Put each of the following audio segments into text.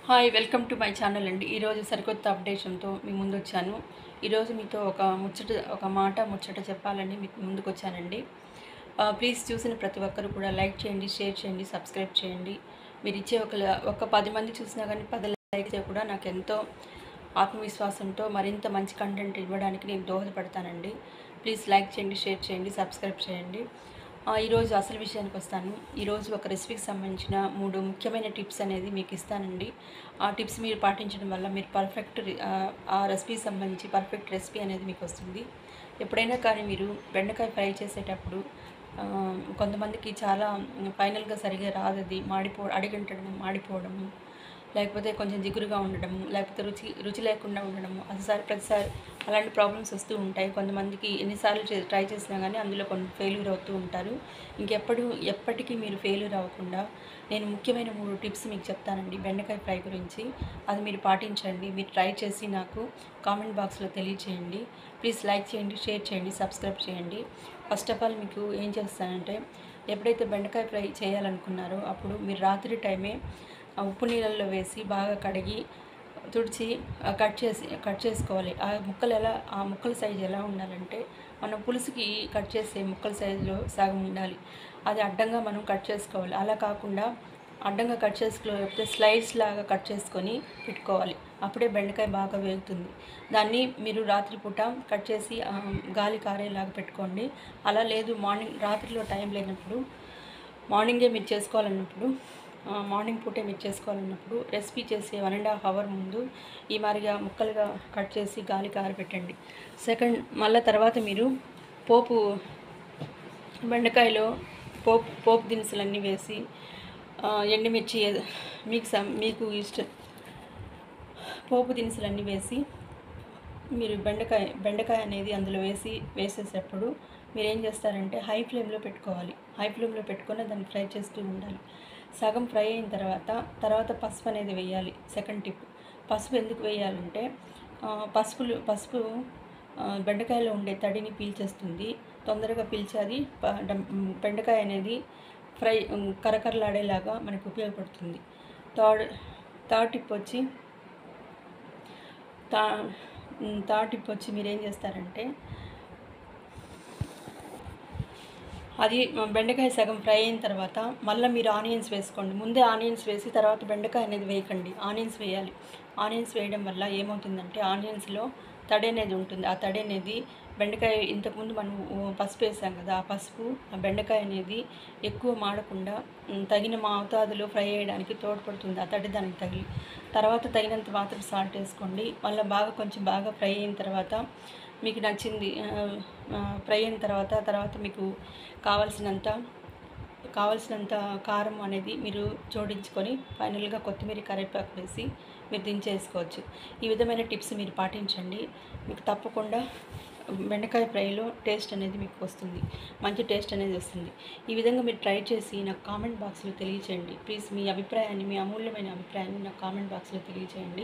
hi welcome to my channel అండి ఈరోజు సరికొత్త అప్డేషన్తో మీ ముందు వచ్చాను ఈరోజు మీతో ఒక ముచ్చట ఒక మాట ముచ్చట చెప్పాలని మీకు ముందుకు వచ్చానండి ఆ, ప్లీజ్ చూసిన ప్రతి ఒక్కరు కూడా లైక్ చేయండి షేర్ చేయండి సబ్స్క్రైబ్ చేయండి మీరు ఇచ్చే ఒక ఒక పది మంది చూసినా కానీ పది లైక్ అయితే కూడా నాకు ఎంతో ఆత్మవిశ్వాసంతో మరింత మంచి కంటెంట్ ఇవ్వడానికి నేను దోహదపడతానండి ప్లీజ్ లైక్ చేయండి షేర్ చేయండి సబ్స్క్రైబ్ చేయండి ఆ, ఈరోజు అసలు విషయానికి వస్తాను ఈరోజు ఒక రెసిపీకి సంబంధించిన మూడు ముఖ్యమైన టిప్స్ అనేది మీకు ఇస్తానండి ఆ టిప్స్ మీరు పాటించడం వల్ల మీరు పర్ఫెక్ట్ రి- ఆ, ఆ రెసిపీకి సంబంధించి పర్ఫెక్ట్ రెసిపీ అనేది మీకు వస్తుంది ఎప్పుడైనా కానీ మీరు బెండకాయ ఫ్రై చేసేటప్పుడు ఆ, కొంతమందికి చాలా ఫైనల్గా సరిగా రాదు అది మాడిపో అడిగంటడం మాడిపోవడము లేకపోతే కొంచెం జిగురుగా ఉండడము లేకపోతే రుచి రుచి లేకుండా ఉండడము అసలు ప్రతిసారి అలాంటి ప్రాబ్లమ్స్ వస్తూ ఉంటాయి కొంతమందికి ఎన్నిసార్లు చే- ట్రై చేసినా కానీ అందులో కొన్ని ఫెయిల్యూర్ అవుతూ ఉంటారు ఇంకెప్పుడు ఎప్పటికీ మీరు ఫెయిల్యూర్ అవ్వకుండా నేను ముఖ్యమైన మూడు టిప్స్ మీకు చెప్తానండి బెండకాయ ఫ్రై గురించి అది మీరు పాటించండి మీరు ట్రై చేసి నాకు కామెంట్ బాక్స్లో తెలియచేయండి ప్లీజ్ లైక్ చేయండి షేర్ చేయండి సబ్స్క్రైబ్ చేయండి ఫస్ట్ ఆఫ్ ఆల్ మీకు ఏం చేస్తానంటే ఎప్పుడైతే బెండకాయ ఫ్రై చేయాలనుకున్నారో అప్పుడు మీరు రాత్రి టైమే ఆ ఉప్పు నీళ్ళల్లో వేసి బాగా కడిగి తుడిచి ఆ, కట్ చేసి కట్ చేసుకోవాలి ఆ ముక్కలు ఎలా ఆ ముక్కల సైజు ఎలా ఉండాలంటే మనం పులుసుకి కట్ చేసే ముక్కల సైజులో సగం ఉండాలి అది అడ్డంగా మనం కట్ చేసుకోవాలి అలా కాకుండా అడ్డంగా కట్ చేసుకోలేకపోతే స్లైడ్స్ లాగా కట్ చేసుకొని పెట్టుకోవాలి అప్పుడే బెండకాయ బాగా వేగుతుంది దాన్ని మీరు రాత్రిపూట కట్ చేసి ఆ, గాలి కారేలాగా పెట్టుకోండి అలా లేదు మార్నింగ్ రాత్రిలో టైం లేనప్పుడు మార్నింగే మీరు చేసుకోవాలన్నప్పుడు ఆ, మార్నింగ్ పూటే మీరు చేసుకోవాలన్నప్పుడు రెసిపీ చేసే వన్ అండ్ హాఫ్ అవర్ ముందు ఈ మాదిరిగా ముక్కలుగా కట్ చేసి గాలి కారబెట్టండి సెకండ్ మళ్ళీ తర్వాత మీరు పోపు బెండకాయలో పోపు పోపు దినుసులన్నీ వేసి ఆ, ఎండుమిర్చి ఏ- మీకు సం మీకు ఇష్టం పోపు దినుసులన్నీ వేసి మీరు బెండకాయ బెండకాయ అనేది అందులో వేసి వేసేటప్పుడు మీరు ఏం చేస్తారంటే హై ఫ్లేమ్లో పెట్టుకోవాలి హై ఫ్లేమ్లో పెట్టుకొని దాన్ని ఫ్రై చేస్తూ ఉండాలి సగం ఫ్రై అయిన తర్వాత తర్వాత పసుపు అనేది వేయాలి సెకండ్ టిప్ పసుపు ఎందుకు వేయాలంటే ఆ, పసుపులు పసుపు ఆ, బెండకాయలో ఉండే తడిని పీల్చేస్తుంది తొందరగా పీల్చి అది ప- డం- బెండకాయ అనేది ఫ్రై ఉమ్, కరకరలాడేలాగా మనకు ఉపయోగపడుతుంది థర్డ్ థర్డ్ టిప్ వచ్చి తా ఉమ్, థర్డ్ టిప్ వచ్చి మీరు ఏం చేస్తారంటే అది బెండకాయ సగం ఫ్రై అయిన తర్వాత మళ్ళీ మీరు ఆనియన్స్ వేసుకోండి ముందే ఆనియన్స్ వేసి తర్వాత బెండకాయ అనేది వేయకండి ఆనియన్స్ వేయాలి ఆనియన్స్ వేయడం వల్ల ఏమవుతుందంటే ఆనియన్స్లో తడి అనేది ఉంటుంది ఆ తడి అనేది బెండకాయ ఇంతకుముందు మనం ఊ, పసుపు వేసాం కదా ఆ పసుపు ఆ బెండకాయ అనేది ఎక్కువ మాడకుండా ఉమ్, తగిన మోతాదులో ఫ్రై చేయడానికి తోడ్పడుతుంది ఆ తడి దానికి తగిలి తర్వాత తగినంత మాత్రం సాల్ట్ వేసుకోండి మళ్ళీ బాగా కొంచెం బాగా ఫ్రై అయిన తర్వాత మీకు నచ్చింది ఆ, ఆ, ఫ్రై అయిన తర్వాత తర్వాత మీకు కావాల్సినంత కావాల్సినంత కారం అనేది మీరు జోడించుకొని ఫైనల్గా కొత్తిమీర కరివేపాకు వేసి మీరు దించేసుకోవచ్చు ఈ విధమైన టిప్స్ మీరు పాటించండి మీకు తప్పకుండా బెండకాయ ఫ్రైలో టేస్ట్ అనేది మీకు వస్తుంది మంచి టేస్ట్ అనేది వస్తుంది ఈ విధంగా మీరు ట్రై చేసి నాకు కామెంట్ బాక్స్లో తెలియచేయండి ప్లీజ్ మీ అభిప్రాయాన్ని మీ అమూల్యమైన అభిప్రాయాన్ని నాకు కామెంట్ బాక్స్లో తెలియచేయండి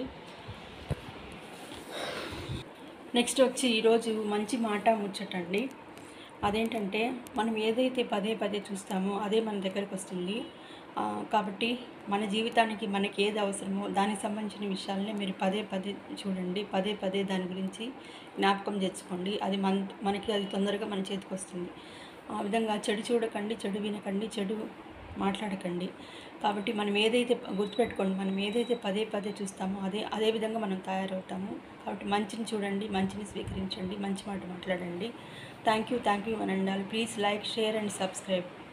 నెక్స్ట్ వచ్చి ఈరోజు మంచి మాట ముచ్చటండి అదేంటంటే మనం ఏదైతే పదే పదే చూస్తామో అదే మన దగ్గరకు వస్తుంది ఆ, కాబట్టి మన జీవితానికి మనకి ఏది అవసరమో దానికి సంబంధించిన విషయాలనే మీరు పదే పదే చూడండి పదే పదే దాని గురించి జ్ఞాపకం తెచ్చుకోండి అది మన మనకి అది తొందరగా మన చేతికి వస్తుంది ఆ విధంగా చెడు చూడకండి చెడు వినకండి చెడు మాట్లాడకండి కాబట్టి మనం ఏదైతే గుర్తుపెట్టుకోండి మనం ఏదైతే పదే పదే చూస్తామో అదే అదే విధంగా మనం తయారవుతాము కాబట్టి మంచిని చూడండి మంచిని స్వీకరించండి మంచి మాట మాట్లాడండి థ్యాంక్ యూ థ్యాంక్ యూ అని ఉండాలి please like share and subscribe